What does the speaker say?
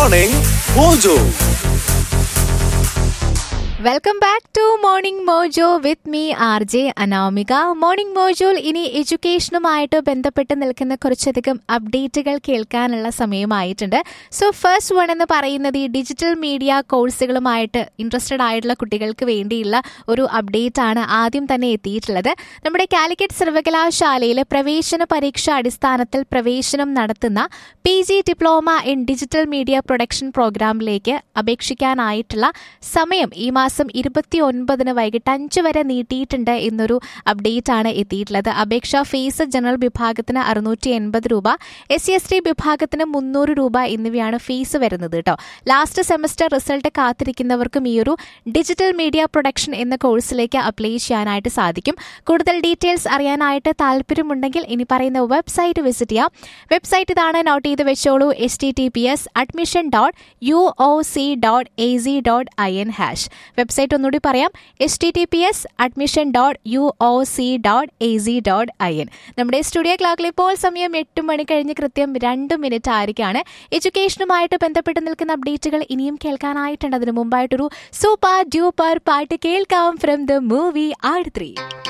Morning Mojo. Welcome back to morning Mojo with me R J Anamika morning മോജോയിൽ ഇനി എഡ്യൂക്കേഷനുമായിട്ട് ബന്ധപ്പെട്ട് നിൽക്കുന്ന കുറച്ചധികം അപ്ഡേറ്റുകൾ കേൾക്കാനുള്ള സമയമായിട്ടുണ്ട് സോ ഫസ്റ്റ് വൺ എന്ന് പറയുന്നത് ഈ ഡിജിറ്റൽ മീഡിയ കോഴ്സുകളുമായിട്ട് ഇൻട്രസ്റ്റഡ് ആയിട്ടുള്ള കുട്ടികൾക്ക് വേണ്ടിയുള്ള ഒരു അപ്ഡേറ്റ് ആണ് ആദ്യം തന്നെ എത്തിയിട്ടുള്ളത് നമ്മുടെ കാലിക്കറ്റ് സർവകലാശാലയിൽ പ്രവേശന പരീക്ഷ അടിസ്ഥാനത്തിൽ പ്രവേശനം നടത്തുന്ന P G diploma in digital media production പ്രോഗ്രാമിലേക്ക് അപേക്ഷിക്കാനായിട്ടുള്ള സമയം ഈ മാസം ഇരുപത്തി ഒൻപതിന് വൈകിട്ട് അഞ്ച് വരെ നീട്ടിയിട്ടുണ്ട് എന്നൊരു അപ്ഡേറ്റ് ആണ് എത്തിയിട്ടുള്ളത് അപേക്ഷ ഫീസ് ജനറൽ വിഭാഗത്തിന് അറുന്നൂറ്റി എൺപത് രൂപ എസ് സി എസ് ടി വിഭാഗത്തിന് മുന്നൂറ് രൂപ എന്നിവയാണ് ഫീസ് വരുന്നത് കേട്ടോ ലാസ്റ്റ് സെമസ്റ്റർ റിസൾട്ട് കാത്തിരിക്കുന്നവർക്കും ഈ ഒരു ഡിജിറ്റൽ മീഡിയ പ്രൊഡക്ഷൻ എന്ന കോഴ്സിലേക്ക് അപ്ലൈ ചെയ്യാനായിട്ട് സാധിക്കും കൂടുതൽ ഡീറ്റെയിൽസ് അറിയാനായിട്ട് താല്പര്യമുണ്ടെങ്കിൽ ഇനി പറയുന്ന വെബ്സൈറ്റ് വിസിറ്റ് ചെയ്യാം വെബ്സൈറ്റ് ഇതാണ് നോട്ട് ചെയ്ത് വെച്ചോളൂ H T T P S admission dot U O C dot A C dot I N hash website ഒന്നുകൂടി പറയാം H T T P S admission dot U O C dot A C dot I N നമ്മുടെ studio ക്ലോക്കിൽ ഇപ്പോൾ സമയം എട്ട് മണി കഴിഞ്ഞ് കൃത്യം രണ്ട് മിനിറ്റ് ആയിരിക്കാണ് എഡ്യൂക്കേഷനുമായിട്ട് ബന്ധപ്പെട്ട് നിൽക്കുന്ന അപ്ഡേറ്റുകൾ ഇനിയും കേൾക്കാനായിട്ടുണ്ട് അതിനു മുമ്പായിട്ടൊരു സൂപ്പർ ഡ്യൂപ്പർ പാട്ട് കേൾക്കാം from the movie Aadu three